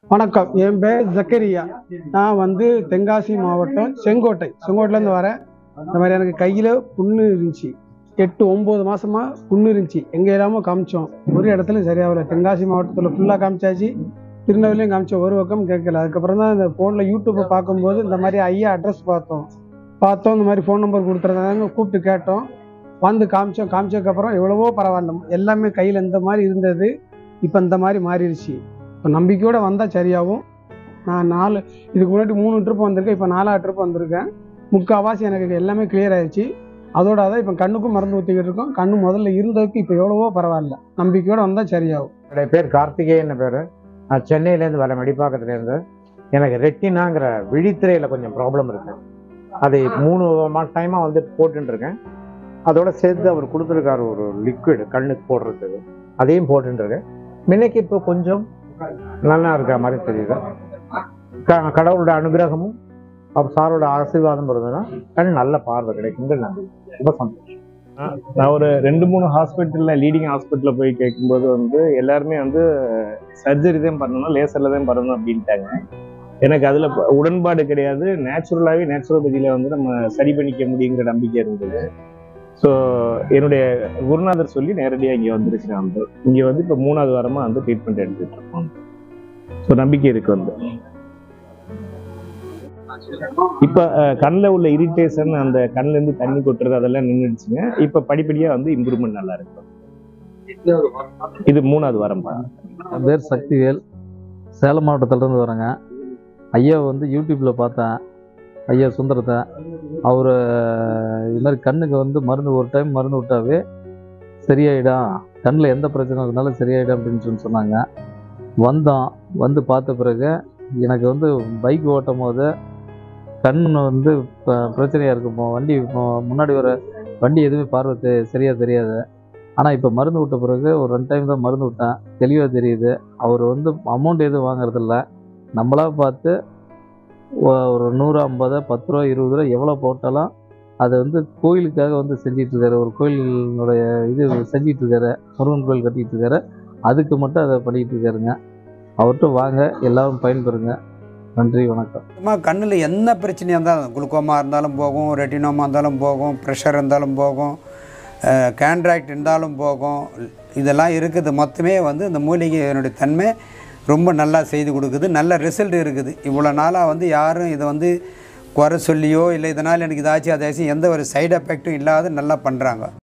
வணக்கம் என் பேர் ஜக்கரியா நான் வந்து தென்காசி மாவட்டம் செங்கோட்டை செங்கோட்டையிலேருந்து வரேன் இந்த மாதிரி எனக்கு கையில் புண்ணு இருந்துச்சு எட்டு ஒம்பது மாசமா புண்ணு இருந்துச்சு எங்கே இல்லாமல் காமிச்சோம் ஒரு இடத்துல சரியாகல தென்காசி மாவட்டத்தில் ஃபுல்லாக காமிச்சாச்சு திருநெல்வேலியும் காமிச்சோம் ஒரு பக்கம் கேட்கல அதுக்கப்புறம் தான் இந்த ஃபோனில் யூடியூப்பை பார்க்கும்போது இந்த மாதிரி ஐயா அட்ரஸ் பார்த்தோம் பார்த்தோம் இந்த மாதிரி ஃபோன் நம்பர் கொடுத்துருந்தாங்க கூப்பிட்டு கேட்டோம் வந்து காமிச்சோம் காமிச்சதுக்கப்புறம் எவ்வளவோ பரவாயில்ல எல்லாமே கையில் இந்த மாதிரி இருந்தது இப்போ இந்த மாதிரி மாறிடுச்சு இப்போ நம்பிக்கையோடு வந்தால் சரியாகும் நான் நாலு இதுக்கு முன்னாடி மூணு ட்ரிப் வந்திருக்கேன் இப்போ நாலாவது ட்ரிப் வந்திருக்கேன் முக்கால்வாசி எனக்கு எல்லாமே கிளியர் ஆயிடுச்சு அதோட அதான் இப்போ கண்ணுக்கும் மருந்து ஊற்றிக்கிட்டு இருக்கோம் கண்ணு முதல்ல இருந்ததுக்கு இப்போ எவ்வளவோ பரவாயில்ல நம்பிக்கையோடு வந்தால் சரியாகும் என்னுடைய பேர் கார்த்திகேயன் பேர் நான் சென்னையிலேருந்து வரேன் மெடிப்பாக்கத்துலேருந்து எனக்கு ரெட்டினாங்கிற விழித்திரையில் கொஞ்சம் ப்ராப்ளம் இருக்கு அது மூணு டைமாக வந்து போட்டுட்டு இருக்கேன் அதோட சேர்த்து அவர் கொடுத்துருக்காரு ஒரு லிக்விட் கண்ணுக்கு போடுறதுக்கு அதையும் போட்டுட்டு இருக்கேன் முன்னைக்கு இப்போ கொஞ்சம் நல்லா இருக்கிற மாதிரி தெரியுது க- கடவுளோட அனுகிரகமும் அவர் சாரோட ஆசீர்வாதம் இருந்ததுன்னா கண் நல்ல பார்வை கிடைக்குங்கிற நம்பி ரொம்ப சந்தோஷம் நான் ஒரு ரெண்டு மூணு ஹாஸ்பிட்டல்ல லீடிங் ஹாஸ்பிட்டல்ல போய் கேட்கும்போது வந்து எல்லாருமே வந்து சர்ஜரி தான் பண்ணணும் லேசர்ல தான் பண்ணணும் அப்படின்ட்டாங்க எனக்கு அதுல ப- உடன்பாடு கிடையாது நேச்சுரலாவே நேச்சுரோபதியில வந்து நம்ம சரி பண்ணிக்க முடியுங்கிற நம்பிக்கை இருந்தது ஸோ என்னுடைய குருநாதர் சொல்லி நேரடியாக இங்கே வந்திருக்கிறேன் வந்து இங்கே வந்து இப்போ மூணாவது வாரமா வந்து ட்ரீட்மெண்ட் எடுத்துட்டு இருக்கோம் ஸோ நம்பிக்கை இருக்கு வந்து இப்போ கண்ணில் உள்ள இரிட்டேஷன் அந்த கண்ணுல இருந்து தண்ணி கொட்டுறது அதெல்லாம் நின்றுடுச்சுங்க இப்போ படிப்படியாக வந்து இம்ப்ரூவ்மெண்ட் நல்லா இருக்கு இது மூணாவது வாரம் என் பேர் சக்திவேல் சேலம் மாவட்டத்திலேருந்து வரேங்க ஐயா வந்து யூடியூப்பில் பார்த்தேன் ஐயா சுந்தரத்தை அவர் இது மாதிரி கண்ணுக்கு வந்து மருந்து ஒரு டைம் மருந்து விட்டாவே சரியாயிடும் கண்ணில் எந்த பிரச்சனை இருந்தாலும் சரியாயிடும் அப்படின்னு சொல்லி சொன்னாங்க வந்தோம் வந்து பார்த்த பிறகு எனக்கு வந்து பைக் ஓட்டும் போது கண் வந்து ப- பிரச்சனையாக இருக்கும் இப்போ வண்டி இப்போ முன்னாடி வர வண்டி எதுவுமே பார்வை தெ- சரியா தெரியாது ஆனால் இப்போ மருந்து விட்ட பிறகு ஒரு ரெண்டு டைம் தான் மருந்து விட்டேன் தெளிவாக தெரியுது அவர் வந்து அமௌண்ட் எதுவும் வாங்குறதில்ல நம்மளா பார்த்து ஒ- ஒரு நூறு ஐம்பது பத்து ரூபா இருபது ரூபா எவ்வளோ போட்டாலும் அதை வந்து கோயிலுக்காக வந்து செஞ்சிட்டு இருக்காரு ஒரு கோயிலினுடைய இது செஞ்சிட்டு இருக்காரு முருகன் கோயில் கட்டிட்டு இருக்காரு அதுக்கு மட்டும் அதை பண்ணிட்டு இருக்காருங்க அவர்கிட்ட வாங்க எல்லாரும் பயன்பெறுங்க நன்றி வணக்கம் சும்மா கண்ணில் என்ன பிரச்சனையாக இருந்தாலும் குளுக்கோமா இருந்தாலும் போகும் ரெட்டினோமா இருந்தாலும் போகும் ப்ரெஷர் இருந்தாலும் போகும் கேண்ட்ராக்ட் இருந்தாலும் போகும் இதெல்லாம் இருக்குது மொத்தமே வந்து இந்த மூலிகையினுடைய தன்மை ரொம்ப நல்லா செய்து கொடுக்குது நல்ல ரிசல்ட் இருக்குது இவ்வளோ நாளாக வந்து யாரும் இதை வந்து குறை சொல்லியோ இல்லை இதனால் எனக்கு இதாச்சும் அதாச்சும் எந்த ஒரு சைடு எஃபெக்ட்டும் இல்லாத நல்லா பண்ணுறாங்க